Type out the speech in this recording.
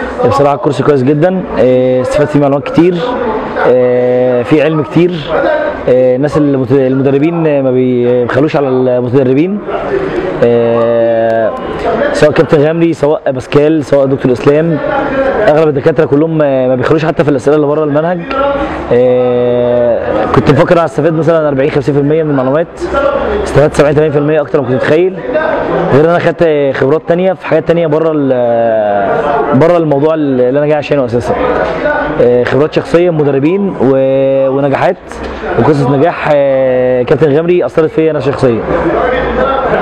بصراحه الكورس كويس جدا آه، استفدت فيه معلومات كتير آه، في علم كتير آه، الناس المت- المدربين ما بيخلوش على المتدربين آه، سواء كابتن غامري سواء باسكال سواء دكتور اسلام اغلب الدكاتره كلهم ما ما بيخلوش حتى في الاسئله اللي بره المنهج آه، كنت مفكر هستفاد مثلا 40 50% من المعلومات استفدت 70 80% اكتر ما كنت متخيل غير ان انا خدت خبرات تانية في حاجات تانية بره ال- بره الموضوع اللي انا جاي عشانه اساسا آه، خبرات شخصيه مدربين و- ونجاحات وقصه نجاح آه، كابتن غامري اثرت فيا انا شخصيا